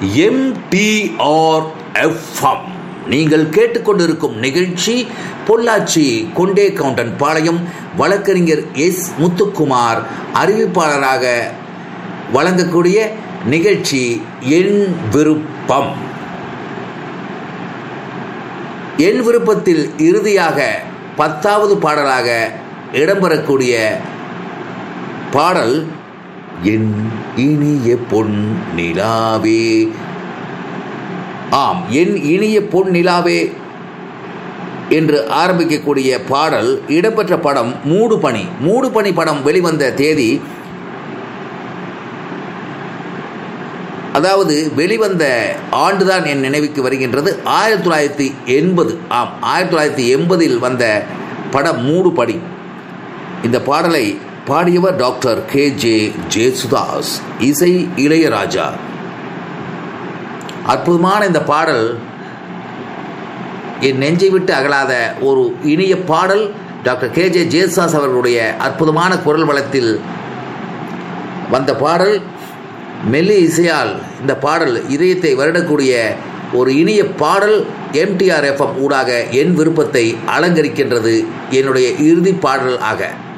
MTR FM நீங்கள் கேட்டுக்கொண்டிருக்கும் நிகழ்ச்சி பொள்ளாச்சி கொண்டே கவுண்டன் பாளையம் வழக்கறிஞர் எஸ் முத்துக்குமார் அறிவிப்பாளராக வழங்கக்கூடிய நிகழ்ச்சி என் விருப்பம் என் விருப்பத்தில் இறுதியாக பத்தாவது பாடலாக இடம்பெறக்கூடிய பாடல் என் இனிய பொன் நிலாவே ஆம் என் இனிய பொன் நிலாவே என்று ஆரம்பிக்கக்கூடிய பாடல் இடம்பெற்ற படம் மூடு பனி மூடு பனி படம் வெளிவந்த தேதி அதாவது வெளிவந்த ஆண்டுதான் என் நினைவுக்கு வருகின்றது ஆயிரத்தி தொள்ளாயிரத்தி எண்பது ஆம் ஆயிரத்தி தொள்ளாயிரத்தி எண்பதில் வந்த படம் மூடு படி இந்த பாடலை பாடியவர் டாக்டர் கே ஜே ஜேசுதாஸ் இசை இளையராஜா அற்புதமான இந்த பாடல் என் நெஞ்சை விட்டு அகலாத ஒரு இனிய பாடல் டாக்டர் கே ஜே ஜேசுதாஸ் அவர்களுடைய அற்புதமான குரல் வளத்தில் வந்த பாடல் மெல்லி இசையால் இந்த பாடல் இதயத்தை வருடக்கூடிய ஒரு இனிய பாடல் எம்டிஆர் எஃப்எம் ஊடாக என் விருப்பத்தை அலங்கரிக்கின்றது என்னுடைய இறுதி பாடல் ஆக